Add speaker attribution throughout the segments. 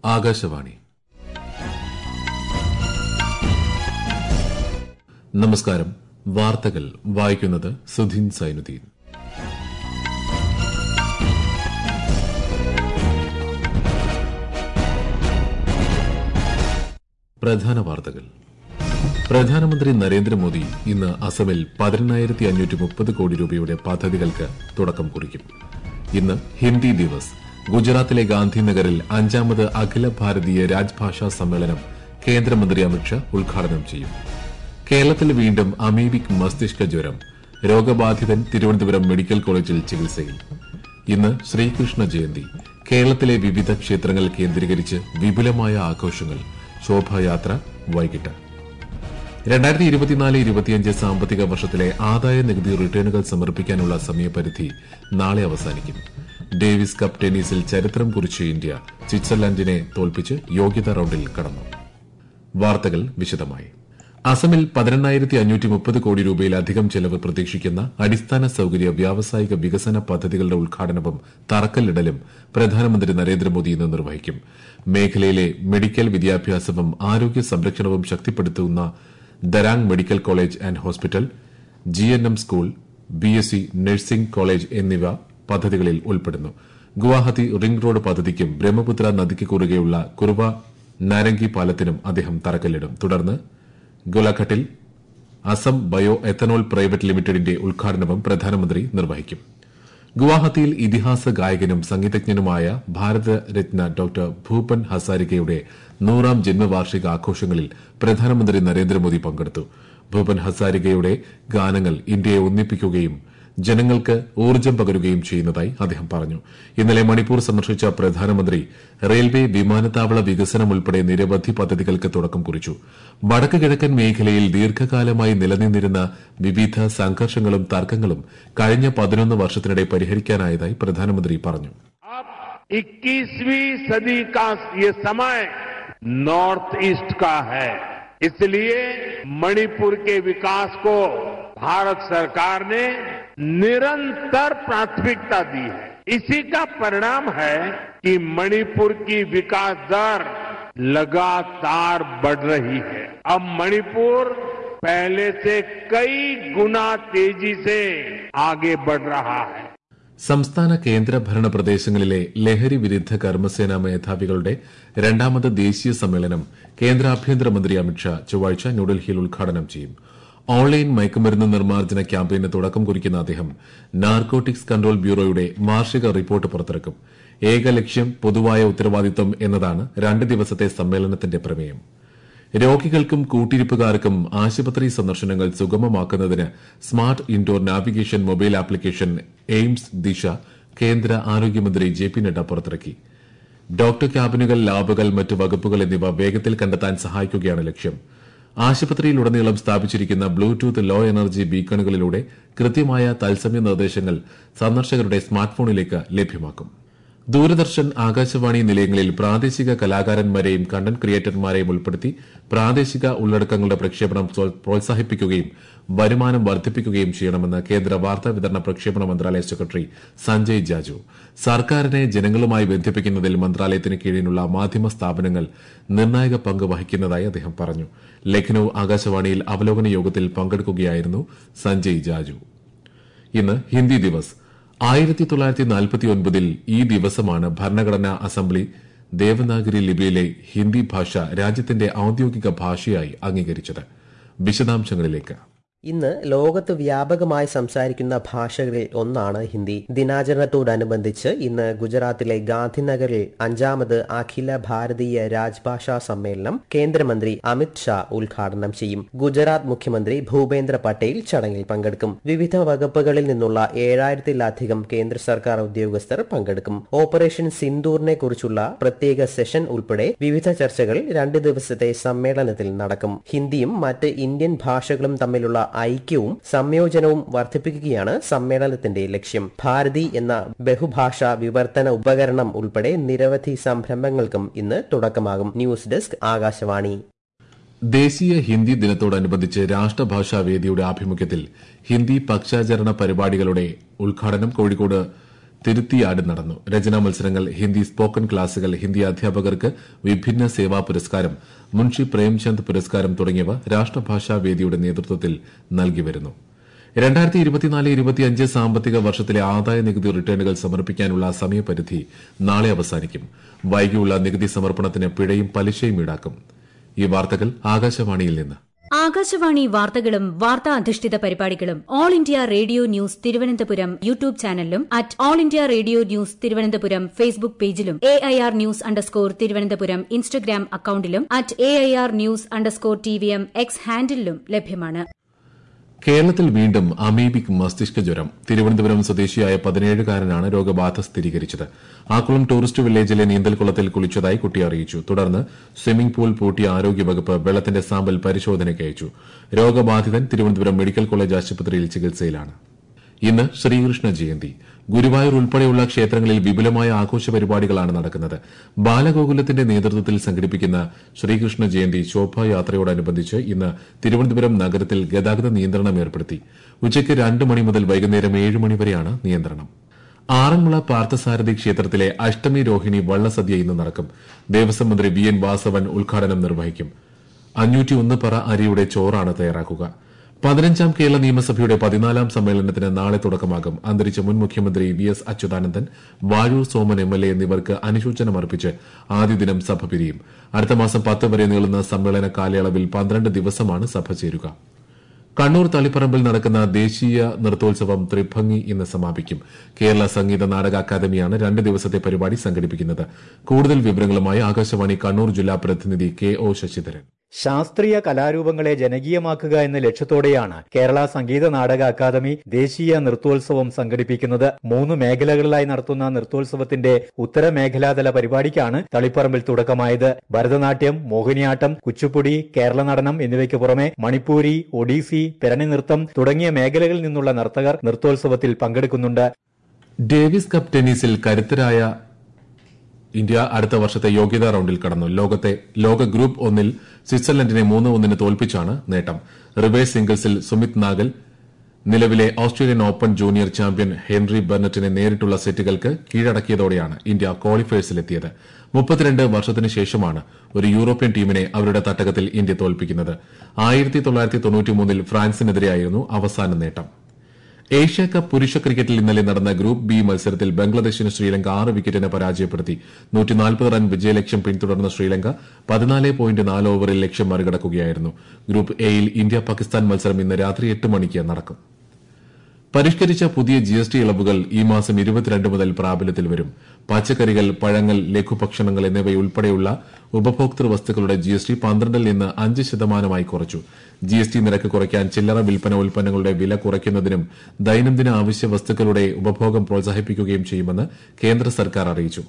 Speaker 1: ആകാശവാണി നമസ്കാരം വാർത്തകൾ വായിക്കുന്നത് സുധീൻ സൈനുദ്ദീൻ പ്രധാന വാർത്തകൾ പ്രധാനമന്ത്രി നരേന്ദ്രമോദി ഇന്ന് അസമിൽ പതിനെണ്ണായിരത്തി അഞ്ഞൂറ്റി മുപ്പത് കോടി രൂപയുടെ പദ്ധതികൾക്ക് തുടക്കം കുറിക്കും ഇന്ന് ഹിന്ദി ദിവസ് ഗുജറാത്തിലെ ഗാന്ധിനഗറിൽ അഞ്ചാമത് അഖില ഭാരതീയ രാജ്ഭാഷാ സമ്മേളനം കേന്ദ്രമന്ത്രി അമിത്ഷാ ഉദ്ഘാടനം ചെയ്യും കേരളത്തിൽ വീണ്ടും അമീബിക് മസ്തിഷ്ക ജ്വരം രോഗബാധിതൻ തിരുവനന്തപുരം മെഡിക്കൽ കോളേജിൽ ചികിത്സയിൽ ഇന്ന് ശ്രീകൃഷ്ണ ജയന്തി കേരളത്തിലെ വിവിധ ക്ഷേത്രങ്ങൾ കേന്ദ്രീകരിച്ച് വിപുലമായ ആഘോഷങ്ങൾ ശോഭായാത്ര വൈകിട്ട് രണ്ടായിരത്തി ഇരുപത്തിനാല് ഇരുപത്തിയഞ്ച് സാമ്പത്തിക വർഷത്തിലെ ആദായ നികുതി റിട്ടേണുകൾ സമർപ്പിക്കാനുള്ള സമയപരിധി നാളെ അവസാനിക്കും ഡേവിസ് കപ്പ് ടെന്നീസിൽ ചരിത്രം കുറിച്ച് ഇന്ത്യ സ്വിറ്റ്സർലൻഡിനെ തോൽപ്പിച്ച് യോഗ്യതാ റൌണ്ടിൽ കടന്നു വാർത്തകൾ വിശദമായി അസമിൽ പതിനെണ്ണായിരത്തി അഞ്ഞൂറ്റി മുപ്പത് കോടി രൂപയിലധികം ചെലവ് പ്രതീക്ഷിക്കുന്ന അടിസ്ഥാന സൌകര്യ വ്യാവസായിക വികസന പദ്ധതികളുടെ ഉദ്ഘാടനവും തറക്കല്ലിടലും പ്രധാനമന്ത്രി നരേന്ദ്രമോദി ഇന്ന് നിർവഹിക്കും മേഖലയിലെ മെഡിക്കൽ വിദ്യാഭ്യാസവും ആരോഗ്യ സംരക്ഷണവും ശക്തിപ്പെടുത്തുന്ന Darrang medical college and hospital G N M school B S C nursing college എന്നിവ പദ്ധതികളിൽ ഉൾപ്പെടുന്നു ഗുവാഹത്തി റിംഗ് റോഡ് പദ്ധതിക്കും ബ്രഹ്മപുത്ര നദിക്ക് കുറുകെയുള്ള കുറുവ നാരംഗി പാലത്തിനും അദ്ദേഹം തറക്കല്ലിടും തുടർന്ന് ഗുലഘട്ടിൽ അസം ബയോ എത്തനോൾ പ്രൈവറ്റ് ലിമിറ്റഡിന്റെ ഉദ്ഘാടനവും പ്രധാനമന്ത്രി നിർവഹിക്കും ഗുവാഹത്തിയിൽ ഇതിഹാസ ഗായകനും സംഗീതജ്ഞനുമായ ഭാരതരത്ന ഡോക്ടർ ഭൂപൻ ഹസാരികയുടെ നൂറാം ജന്മവാർഷിക ആഘോഷങ്ങളിൽ പ്രധാനമന്ത്രി നരേന്ദ്രമോദി പങ്കെടുത്തു ഭൂപൻ ഹസാരികയുടെ ഗാനങ്ങൾ ഇന്ത്യയെ ഒന്നിപ്പിക്കുകയും ജനങ്ങൾക്ക് ഊർജ്ജം പകരുകയും ചെയ്യുന്നതായി അദ്ദേഹം പറഞ്ഞു ഇന്നലെ മണിപ്പൂർ സന്ദർശിച്ച പ്രധാനമന്ത്രി റെയിൽവേ വിമാനത്താവള വികസനം ഉൾപ്പെടെ നിരവധി പദ്ധതികൾക്ക് തുടക്കം കുറിച്ചു വടക്ക് കിഴക്കൻ മേഖലയിൽ ദീർഘകാലമായി നിലനിന്നിരുന്ന വിവിധ സംഘർഷങ്ങളും തർക്കങ്ങളും കഴിഞ്ഞ പതിനൊന്ന് വർഷത്തിനിടെ പരിഹരിക്കാനായതായി പ്രധാനമന്ത്രി പറഞ്ഞു
Speaker 2: अब 21वीं सदी का ये समय नॉर्थ ईस्ट का है इसलिए मणिपुर के विकास को भारत सरकार ने निरंतर प्राथमिकता दी है इसी का परिणाम है कि मणिपुर की विकास दर लगातार बढ़ रही है अब मणिपुर पहले से कई गुना तेजी से आगे बढ़ रहा है
Speaker 1: സംസ്ഥാന കേന്ദ്രഭരണ പ്രദേശങ്ങളിലെ ലഹരി വിരുദ്ധ കർമ്മസേന മേധാവികളുടെ രണ്ടാമത് ദേശീയ സമ്മേളനം കേന്ദ്ര ആഭ്യന്തരമന്ത്രി അമിത്ഷാ ചൊവ്വാഴ്ച ന്യൂഡൽഹിയിൽ ഉദ്ഘാടനം ചെയ്യും ഓൺലൈൻ മയക്കുമരുന്ന് നിർമ്മാർജ്ജന ക്യാമ്പയിന് തുടക്കം കുറിക്കുന്ന അദ്ദേഹം നാർക്കോട്ടിക്സ് കൺട്രോൾ ബ്യൂറോയുടെ വാർഷിക റിപ്പോർട്ട് പുറത്തിറക്കും ഏക ലക്ഷ്യം പൊതുവായ ഉത്തരവാദിത്വം എന്നതാണ് രണ്ട് ദിവസത്തെ സമ്മേളനത്തിന്റെ പ്രമേയം രോഗികൾക്കും കൂട്ടിരിപ്പുകാർക്കും ആശുപത്രി സന്ദർശനങ്ങൾ സുഗമമാക്കുന്നതിന് smart indoor navigation mobile application AIIMS Disha കേന്ദ്ര ആരോഗ്യമന്ത്രി ജെ പി നഡ്ഡ പുറത്തിറക്കി ഡോക്ടർ ക്യാബിനുകൾ ലാബുകൾ മറ്റ് വകുപ്പുകൾ എന്നിവ വേഗത്തിൽ കണ്ടെത്താൻ സഹായിക്കുകയാണ് ലക്ഷ്യം ആശുപത്രിയിലുടനീളം സ്ഥാപിച്ചിരിക്കുന്ന ബ്ലൂടൂത്ത് ലോ എനർജി ബീക്കണുകളിലൂടെ കൃത്യമായ തത്സമയ നിർദ്ദേശങ്ങൾ സന്ദർശകരുടെ സ്മാർട്ട്ഫോണിലേക്ക് ലഭ്യമാക്കും ദൂരദർശൻ ആകാശവാണി നിലയങ്ങളിൽ പ്രാദേശിക കലാകാരന്മാരെയും കണ്ടന്റ് ക്രിയേറ്റർമാരെയും ഉൾപ്പെടുത്തി പ്രാദേശിക ഉള്ളടക്കങ്ങളുടെ പ്രക്ഷേപണം പ്രോത്സാഹിപ്പിക്കുകയും വരുമാനം വർദ്ധിപ്പിക്കുകയും ചെയ്യണമെന്ന് കേന്ദ്ര വാർത്താ വിതരണ പ്രക്ഷേപണ മന്ത്രാലയ സെക്രട്ടറി സഞ്ജയ് ജാജു സർക്കാരിനെ ജനങ്ങളുമായി ബന്ധിപ്പിക്കുന്നതിൽ മന്ത്രാലയത്തിന് കീഴിലുള്ള മാധ്യമ സ്ഥാപനങ്ങൾ നിർണായക പങ്ക് വഹിക്കുന്നതായി അദ്ദേഹം പറഞ്ഞു ലഖ്നൌ ആകാശവാണിയിൽ അവലോകന യോഗത്തിൽ പങ്കെടുക്കുകയായിരുന്നു സഞ്ജയ് ജാജു ഇന്ന് ഹിന്ദി ദിവസ് ആയിരത്തി തൊള്ളായിരത്തി നാൽപ്പത്തി ഒൻപതിൽ ഈ ദിവസമാണ് ഭരണഘടനാ അസംബ്ലി ദേവനാഗരി ലിപിയിലെ ഹിന്ദി ഭാഷ രാജ്യത്തിന്റെ ഔദ്യോഗിക ഭാഷയായി അംഗീകരിച്ചത് വിശദാംശങ്ങളിലേക്ക്
Speaker 3: ഇന്ന് ലോകത്ത് വ്യാപകമായി സംസാരിക്കുന്ന ഭാഷകളിൽ ഒന്നാണ് ഹിന്ദി ദിനാചരണത്തോടനുബന്ധിച്ച് ഇന്ന് ഗുജറാത്തിലെ ഗാന്ധിനഗറിൽ അഞ്ചാമത് അഖില ഭാരതീയ രാജ്ഭാഷാ സമ്മേളനം കേന്ദ്രമന്ത്രി അമിത് ഷാ ഉദ്ഘാടനം ചെയ്യും ഗുജറാത്ത് മുഖ്യമന്ത്രി ഭൂപേന്ദ്ര പട്ടേൽ ചടങ്ങിൽ പങ്കെടുക്കും വിവിധ വകുപ്പുകളിൽ നിന്നുള്ള ഏഴായിരത്തിലധികം കേന്ദ്ര സർക്കാർ ഉദ്യോഗസ്ഥർ പങ്കെടുക്കും ഓപ്പറേഷൻ സിന്ദൂറിനെ കുറിച്ചുള്ള പ്രത്യേക സെഷൻ ഉൾപ്പെടെ വിവിധ ചർച്ചകൾ രണ്ട് ദിവസത്തെ സമ്മേളനത്തിൽ നടക്കും ഹിന്ദിയും മറ്റ് ഇന്ത്യൻ ഭാഷകളും തമ്മിലുള്ള ഐക്യവും സംയോജനവും വർദ്ധിപ്പിക്കുകയാണ് സമ്മേളനത്തിന്റെ ലക്ഷ്യം ഭാരതി എന്ന ബഹുഭാഷാ വിവർത്തന ഉപകരണം ഉൾപ്പെടെ നിരവധി സംരംഭങ്ങൾക്കും ഇന്ന് തുടക്കമാകും ന്യൂസ് ഡെസ്ക് ആകാശവാണി
Speaker 1: ദേശീയ ഹിന്ദി ദിനത്തോടനുബന്ധിച്ച് രാഷ്ട്രഭാഷാ വേദിയുടെ ആഭിമുഖ്യത്തിൽ ഹിന്ദി പക്ഷാചരണ പരിപാടികളുടെ ഉദ്ഘാടനം കോഴിക്കോട് തിരുത്തിയാട് നടന്നു രചനാ മത്സരങ്ങൾ ഹിന്ദി സ്പോക്കൺ ക്ലാസുകൾ ഹിന്ദി അധ്യാപകർക്ക് വിഭിന്ന സേവാ പുരസ്കാരം മുൻഷി പ്രേംചന്ദ് പുരസ്കാരം തുടങ്ങിയവ രാഷ്ട്രഭാഷാ വേദിയുടെ നേതൃത്വത്തിൽ നൽകിവരുന്നു രണ്ടായിരത്തി ഇരുപത്തിനാല് ഇരുപത്തിയഞ്ച് സാമ്പത്തിക വർഷത്തിലെ ആദായ നികുതി റിട്ടേണുകൾ സമർപ്പിക്കാനുള്ള സമയപരിധി നാളെ അവസാനിക്കും വൈകിയുള്ള നികുതി സമർപ്പണത്തിന് പിഴയും പലിശയും ഈടാക്കും ഈ വാർത്തകൾ ആകാശവാണിയിൽ നിന്ന്
Speaker 4: ആകാശവാണി വാർത്തകളും വാർത്താ അധിഷ്ഠിത പരിപാടികളും all India radio news Thiruvananthapuram YouTube ചാനലിലും at all India radio news Thiruvananthapuram Facebook പേജിലും A I R news underscore Thiruvananthapuram Instagram അക്കൌണ്ടിലും at A I R news underscore T V M X ഹാൻഡിലും ലഭ്യമാണ്
Speaker 1: കേരളത്തിൽ വീണ്ടും അമീബിക് മസ്തിഷ്ക ജ്വരം തിരുവനന്തപുരം സ്വദേശിയായ പതിനേഴുകാരനാണ് രോഗബാധ സ്ഥിരീകരിച്ചത് ആക്കുളം ടൂറിസ്റ്റ് വില്ലേജിലെ നീന്തൽക്കുളത്തിൽ കുളിച്ചതായി കുട്ടി അറിയിച്ചു തുടർന്ന് സ്വിമ്മിംഗ് പൂൾ പൂട്ടിയ ആരോഗ്യവകുപ്പ് വെള്ളത്തിന്റെ സാമ്പിൾ പരിശോധനയ്ക്ക് അയച്ചു രോഗബാധിതൻ തിരുവനന്തപുരം മെഡിക്കൽ കോളേജ് ആശുപത്രിയിൽ ചികിത്സയിലാണ് ഇന്ന് ശ്രീകൃഷ്ണ ജയന്തി ഗുരുവായൂർ ഉൾപ്പെടെയുള്ള ക്ഷേത്രങ്ങളിൽ വിപുലമായ ആഘോഷ പരിപാടികളാണ് നടക്കുന്നത് ബാലഗോകുലത്തിന്റെ നേതൃത്വത്തിൽ സംഘടിപ്പിക്കുന്ന ശ്രീകൃഷ്ണ ജയന്തി ശോഭായാത്രയോടനുബന്ധിച്ച് ഇന്ന് തിരുവനന്തപുരം നഗരത്തിൽ ഗതാഗത നിയന്ത്രണം ഏർപ്പെടുത്തി ഉച്ചയ്ക്ക് രണ്ട് മണി മുതൽ വൈകുന്നേരം ഏഴ് മണി വരെയാണ് നിയന്ത്രണം ആറന്മുള പാർത്ഥസാരഥി ക്ഷേത്രത്തിലെ അഷ്ടമി രോഹിണി വള്ളസദ്യ ഇന്ന് നടക്കും ദേവസ്വം മന്ത്രി വി എൻ വാസവൻ ഉദ്ഘാടനം നിർവഹിക്കും അഞ്ഞൂറ്റിയൊന്ന് പറ അരിയുടെ ചോറാണ് തയ്യാറാക്കുക പതിനഞ്ചാം കേരള നിയമസഭയുടെ പതിനാലാം സമ്മേളനത്തിന് നാളെ തുടക്കമാകും അന്തരിച്ച മുൻ മുഖ്യമന്ത്രി V S Achuthanandan Vazhoor Soman M L A എന്നിവർക്ക് അനുശോചനം അർപ്പിച്ച് ആദ്യ ദിനം സഭ പിരിയും അടുത്ത മാസം പത്ത് വരെ നീളുന്ന സമ്മേളന കാലയളവിൽ പന്ത്രണ്ട് ദിവസമാണ് സഭ ചേരുക കണ്ണൂർ തളിപ്പറമ്പിൽ നടക്കുന്ന ദേശീയ നൃത്തോത്സവം ത്രിഭംഗി ഇന്ന് സമാപിക്കും കേരള സംഗീത നാടക അക്കാദമിയാണ് രണ്ട് ദിവസത്തെ പരിപാടി സംഘടിപ്പിക്കുന്നത് കൂടുതൽ വിവരങ്ങളുമായി ആകാശവാണി കണ്ണൂർ ജില്ലാ പ്രതിനിധി കെ ഒ ശശിധരൻ
Speaker 5: ശാസ്ത്രീയ കലാരൂപങ്ങളെ ജനകീയമാക്കുക എന്ന ലക്ഷ്യത്തോടെയാണ് കേരള സംഗീത നാടക അക്കാദമി ദേശീയ നൃത്തോത്സവം സംഘടിപ്പിക്കുന്നത് മൂന്ന് മേഖലകളിലായി നടത്തുന്ന നൃത്തോത്സവത്തിന്റെ ഉത്തര മേഖലാതല പരിപാടിക്കാണ് തളിപ്പറമ്പിൽ തുടക്കമായത് ഭരതനാട്യം മോഹിനിയാട്ടം കുച്ചുപ്പുടി കേരള നടനം എന്നിവയ്ക്ക് പുറമെ മണിപ്പൂരി ഒഡീസി പെരണി നൃത്തം തുടങ്ങിയ മേഖലകളിൽ നിന്നുള്ള നർത്തകർ നൃത്തോത്സവത്തിൽ പങ്കെടുക്കുന്നുണ്ട്
Speaker 1: ഡേവിസ് കപ്പ് ടെന്നീസിൽ കരുത്തരായ ഇന്ത്യ അടുത്ത വർഷത്തെ യോഗ്യതാ റൌണ്ടിൽ കടന്നു ലോകത്തെ ലോക ഗ്രൂപ്പ് ഒന്നിൽ സ്വിറ്റ്സർലൻഡിനെ മൂന്ന് ഒന്നിന് തോൽപ്പിച്ചാണ് നേട്ടം റിവേഴ്സ് സിംഗിൾസിൽ സുമിത് നാഗൽ നിലവിലെ Australian Open junior champion Henry ബെർണറ്റിനെ നേരിട്ടുള്ള സെറ്റുകൾക്ക് കീഴടക്കിയതോടെയാണ് ഇന്ത്യ ക്വാളിഫയേഴ്സിലെത്തിയത് മുപ്പത്തിരണ്ട് വർഷത്തിനു ശേഷമാണ് ഒരു യൂറോപ്യൻ ടീമിനെ അവരുടെ തട്ടകത്തിൽ ഇന്ത്യ തോൽപ്പിക്കുന്നത് ആയിരത്തി തൊള്ളായിരത്തി തൊണ്ണൂറ്റിമൂന്നിൽ ഫ്രാൻസിനെതിരെയായിരുന്നു അവസാന നേട്ടം ഏഷ്യ കപ്പ് പുരുഷ ക്രിക്കറ്റിൽ ഇന്നലെ നടന്ന ഗ്രൂപ്പ് ബി മത്സരത്തിൽ ബംഗ്ലാദേശിന് ശ്രീലങ്ക ആറ് വിക്കറ്റിന് പരാജയപ്പെടുത്തി റൺ വിജയലക്ഷ്യം പിന്തുടർന്ന ശ്രീലങ്ക പതിനാല് പോയിന്റ് നാല് ഓവറിൽ ലക്ഷ്യം മറികടക്കുകയായിരുന്നു ഗ്രൂപ്പ് എയിൽ ഇന്ത്യ പാകിസ്ഥാൻ മത്സരം ഇന്ന് രാത്രി എട്ട് മണിക്ക് നടക്കും പരിഷ്കരിച്ച പുതിയ ജി എസ് ടി ഇളവുകൾ ഈ മാസം ഇരുപത്തിരണ്ട് മുതൽ പ്രാബല്യത്തിൽ വരും പച്ചക്കറികൾ പഴങ്ങൾ ലഘുഭക്ഷണങ്ങൾ എന്നിവയുൾപ്പെടെയുള്ള ഉപഭോക്തൃ വസ്തുക്കളുടെ ജി എസ് ടി പന്ത്രണ്ടിൽ നിന്ന് അഞ്ച് ശതമാനമായി കുറച്ചു ജി എസ് ടി നിരക്ക് കുറയ്ക്കാൻ ചില്ലറ വിൽപ്പന ഉൽപ്പന്നങ്ങളുടെ വില കുറയ്ക്കുന്നതിനും ദൈനംദിന ആവശ്യ വസ്തുക്കളുടെ ഉപഭോഗം പ്രോത്സാഹിപ്പിക്കുകയും ചെയ്യുമെന്ന് കേന്ദ്ര സർക്കാർ അറിയിച്ചു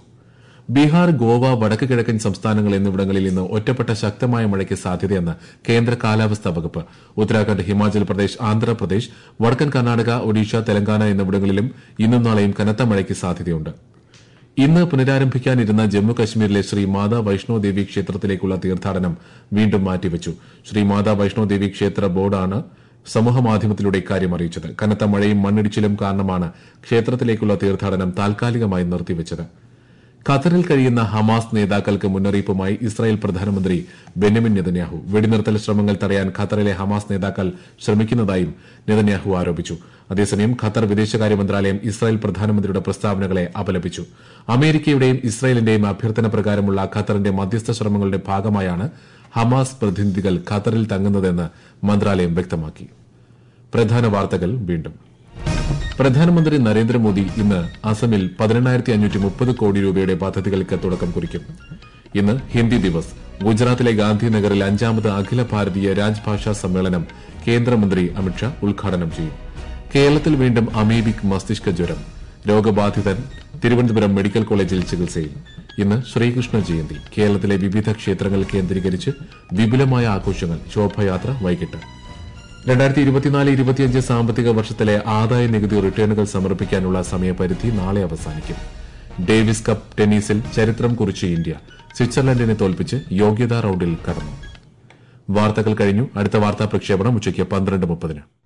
Speaker 1: ബീഹാർ ഗോവ വടക്ക് കിഴക്കൻ സംസ്ഥാനങ്ങൾ എന്നിവിടങ്ങളിൽ ഇന്ന് ഒറ്റപ്പെട്ട ശക്തമായ മഴയ്ക്ക് സാധ്യതയെന്ന് കേന്ദ്ര കാലാവസ്ഥാ വകുപ്പ് ഉത്തരാഖണ്ഡ് ഹിമാചൽ പ്രദേശ് ആന്ധ്രാപ്രദേശ് വടക്കൻ കർണാടക ഒഡീഷ തെലങ്കാന എന്നിവിടങ്ങളിലും ഇന്നും നാളെയും കനത്ത മഴയ്ക്ക് സാധ്യതയുണ്ട് ഇന്ന് പുനരാരംഭിക്കാനിരുന്ന ജമ്മു കശ്മീരിലെ ശ്രീ മാതാ വൈഷ്ണോ ദേവി ക്ഷേത്രത്തിലേക്കുള്ള തീർത്ഥാടനം വീണ്ടും മാറ്റിവച്ചു ശ്രീ മാതാ വൈഷ്ണോ ദേവി ക്ഷേത്ര ബോർഡാണ് സമൂഹമാധ്യമത്തിലൂടെ ഇക്കാര്യം അറിയിച്ചത് കനത്ത മഴയും മണ്ണിടിച്ചിലും കാരണമാണ് ക്ഷേത്രത്തിലേക്കുള്ള തീർത്ഥാടനം താൽക്കാലികമായി നിർത്തിവച്ചത് ഖത്തറിൽ കഴിയുന്ന ഹമാസ് നേതാക്കൾക്ക് മുന്നറിയിപ്പുമായി ഇസ്രായേൽ പ്രധാനമന്ത്രി ബെന്യമിൻ നെതന്യാഹു വെടിനിർത്തൽ ശ്രമങ്ങൾ തടയാൻ ഖത്തറിലെ ഹമാസ് നേതാക്കൾ ശ്രമിക്കുന്നതായും നെതന്യാഹു ആരോപിച്ചു അതേസമയം ഖത്തർ വിദേശകാര്യ മന്ത്രാലയം ഇസ്രായേൽ പ്രധാനമന്ത്രിയുടെ പ്രസ്താവനകളെ അപലപിച്ചു അമേരിക്കയുടെയും ഇസ്രായേലിന്റെയും അഭ്യർത്ഥന പ്രകാരമുള്ള ഖത്തറിന്റെ മധ്യസ്ഥ ശ്രമങ്ങളുടെ ഭാഗമായാണ് ഹമാസ് പ്രതിനിധികൾ ഖത്തറിൽ തങ്ങുന്നതെന്ന് മന്ത്രാലയം വ്യക്തമാക്കി പ്രധാന വാർത്തകൾ വീണ്ടും പ്രധാനമന്ത്രി നരേന്ദ്രമോദി ഇന്ന് അസമിൽ പതിനെണ്ണായിരത്തി അഞ്ഞൂറ്റി മുപ്പത് കോടി രൂപയുടെ പദ്ധതികൾക്ക് തുടക്കം കുറിക്കും ഇന്ന് ഹിന്ദി ദിവസ് ഗുജറാത്തിലെ ഗാന്ധിനഗറിൽ അഞ്ചാമത് അഖില ഭാരതീയ രാജ്ഭാഷാ സമ്മേളനം കേന്ദ്രമന്ത്രി അമിത്ഷാ ഉദ്ഘാടനം ചെയ്യും കേരളത്തിൽ വീണ്ടും അമീബിക് മസ്തിഷ്ക ജ്വരം രോഗബാധിതൻ തിരുവനന്തപുരം മെഡിക്കൽ കോളേജിൽ ചികിത്സയിൽ ഇന്ന് ശ്രീകൃഷ്ണ ജയന്തി കേരളത്തിലെ വിവിധ ക്ഷേത്രങ്ങൾ കേന്ദ്രീകരിച്ച് വിപുലമായ ആഘോഷങ്ങൾ ശോഭയാത്ര വൈകിട്ട് രണ്ടായിരത്തി ഇരുപത്തിനാല് ഇരുപത്തിയഞ്ച് സാമ്പത്തിക വർഷത്തിലെ ആദായ നികുതി റിട്ടേണുകൾ സമർപ്പിക്കാനുള്ള സമയപരിധി നാളെ അവസാനിക്കും ഡേവിസ് കപ്പ് ടെന്നീസിൽ ചരിത്രം കുറിച്ച് ഇന്ത്യ സ്വിറ്റ്സർലൻഡിനെ തോൽപ്പിച്ച് യോഗ്യതാ റൌണ്ടിൽ കടന്നു വാർത്തകൾ കഴിഞ്ഞു അടുത്ത വാർത്താ പ്രക്ഷേപണം ഉച്ചയ്ക്ക് പന്ത്രണ്ട് മുപ്പതിന്